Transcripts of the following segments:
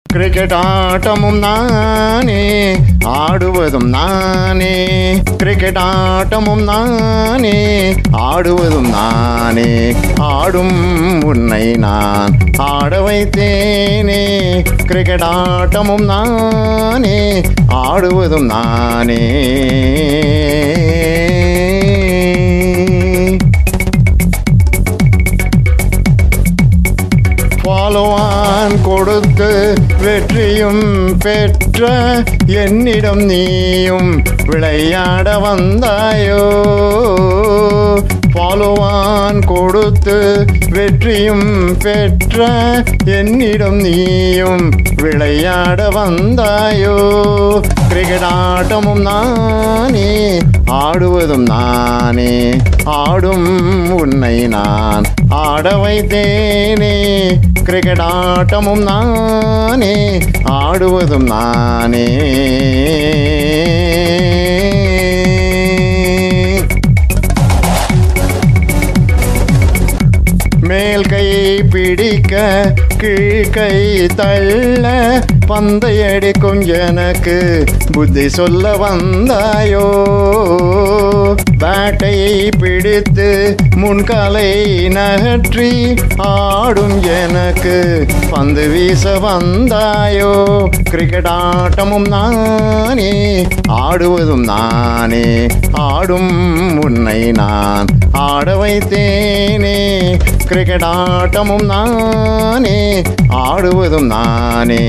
cricket ஆட்டமும் நானே ஆடுவதும் நானே கிரிக்கெட் ஆட்டமும் நானே ஆடுவதும் நானே ஆடும் உன்னை நான் ஆட வைத்தேனே கிரிக்கெட் ஆட்டமும் நானே ஆடுவதும் நானே பாலுவான் கொடுத்து வெற்றியும் பெற்ற என்னிடம் நீயும் விளையாட வந்தாயோ பாலுவான் கொடுத்து வெற்றியும் பெற்ற என்னிடம் நீயும் விளையாட வந்தாயோ கிரிக்கெட் ஆட்டமும் நானே ஆடுவதும் நானே ஆடும் உன்னை நான் ஆட வைத்தேனே கிரிக்கெட் ஆட்டமும் நானே ஆடுவதும் நானே மேல் கை பிடிக்க கீழ்கை தள்ள பந்தையடிக்கும் எனக்கு புத்தி சொல்ல வந்தாயோ பேட்டை பிடித்து முன்காலை நகற்றி ஆடும் எனக்கு பந்து வீச வந்தாயோ கிரிக்கெட் ஆட்டமும் நானே ஆடுவதும் நானே ஆடும் உன்னை நான் ஆட வைத்தேனே கிரிக்கெட் ஆட்டமும் நானே ஆடுவதும் நானே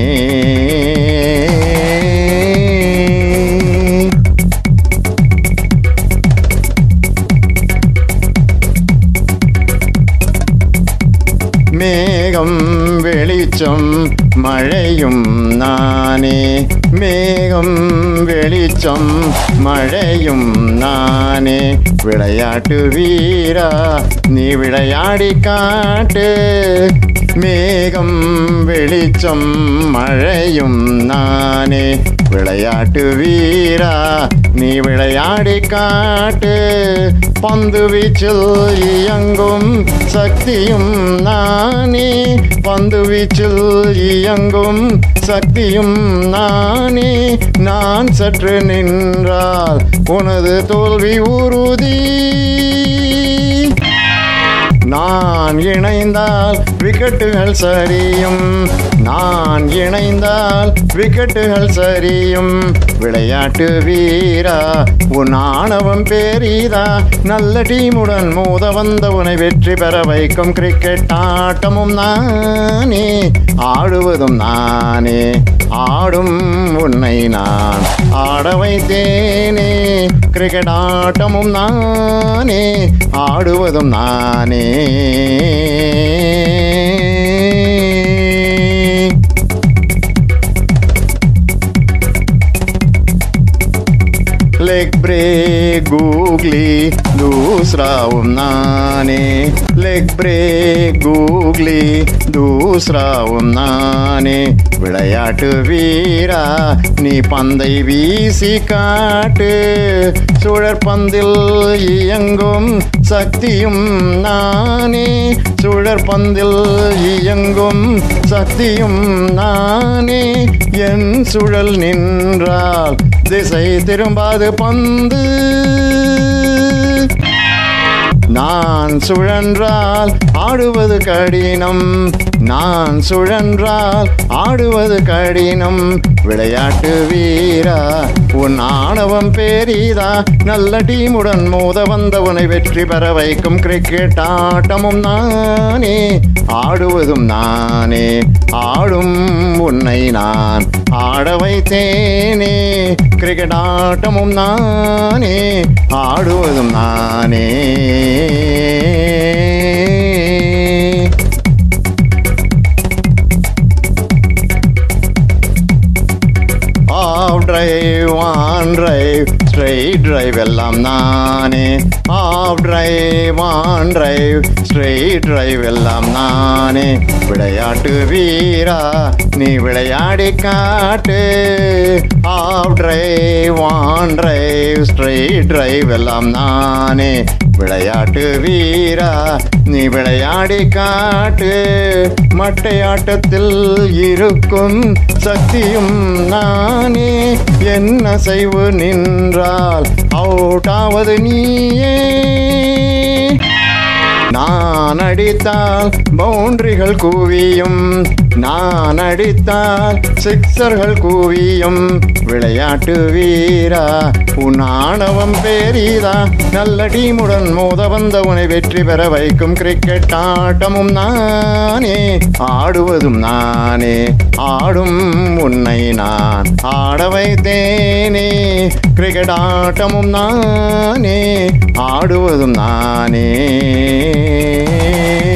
மேகம் வெளிச்சம் மழையும் நானே மேகம் வெளிச்சம் மழையும் நானே விளையாட்டு வீரா நீ விளையாடி காட்டு மேகம் வெளிச்சம் மழையும் நானே விளையாட்டு வீரா நீ விளையாடி காட்டு பந்து வீச்சில் இயங்கும் சக்தியும் நானே பந்து வீச்சில் இயங்கும் சக்தியும் நானே நான் சற்று நின்றால் உனது தோல்வி உறுதி நான் இணைந்தால் விக்கெட்டுகள் சரியும் நான் இணைந்தால் விக்கெட்டுகள் சரியும் விளையாட்டு வீரா உன் ஆணவம் பேரிதா நல்ல டீமுடன் மோத வந்தவனை வெற்றி பெற வைக்கும் கிரிக்கெட் ஆட்டமும் நானே ஆடுவதும் நானே ஆடும் உன்னை நான் ஆட வைத்தேனே கிரிக்கெட் ஆட்டமும் நானே ஆடுவதும் நானே लेग ब्रेक गूगली दूसराவும் நானே லெக் பிரேக் கூக்லி தூசராவும் நானே விளையாட்டு வீரா நீ பந்தை வீசி காட்டு சுழற்பந்தில் இயங்கும் சக்தியும் நானே சுழற்பந்தில் இயங்கும் சக்தியும் நானே என் சுழல் நின்றால் திசை திரும்பாது பந்து நான் சுழன்றால் ஆடுவது கடினம் நான் சுழன்றால் ஆடுவது கடினம் விளையாட்டு வீரா உன் ஆணவம் பேரிதா நல்ல டீமுடன் மோத வந்தவனை வெற்றி பெற வைக்கும் கிரிக்கெட் ஆட்டமும் நானே ஆடுவதும் நானே ஆடும் உன்னை நான் ஆட வைத்தேனே கிரிக்கெட் ஆட்டமும் நானே ஆடுவதும் நானே off drive on drive straight drive எல்லாம் நானே off drive on drive straight drive எல்லாம் நானே விளையாட்டு வீரா நீ விளையாடி காட்டு off drive on drive straight drive எல்லாம் நானே விளையாட்டு வீரா நீ விளையாடி காட்டு மட்டையாட்டத்தில் இருக்கும் சக்தியும் நானே என்ன செய்வு நின்றால் அவுட்டாவது நீயே நான் அடித்தால் பவுண்டரிகள் கூவியும் நான் அடித்தால் சிக்ஸர்கள் கூவியும் விளையாட்டு வீரா உன் ஆணவம் பேரிதா நல்ல டீமுடன் மோத வந்தவனை வெற்றி பெற வைக்கும் கிரிக்கெட் ஆட்டமும் நானே ஆடுவதும் நானே ஆடும் உன்னை நான் ஆட வைத்தேனே கிரிக்கெட் ஆட்டமும் நானே ஆடுவதும் நானே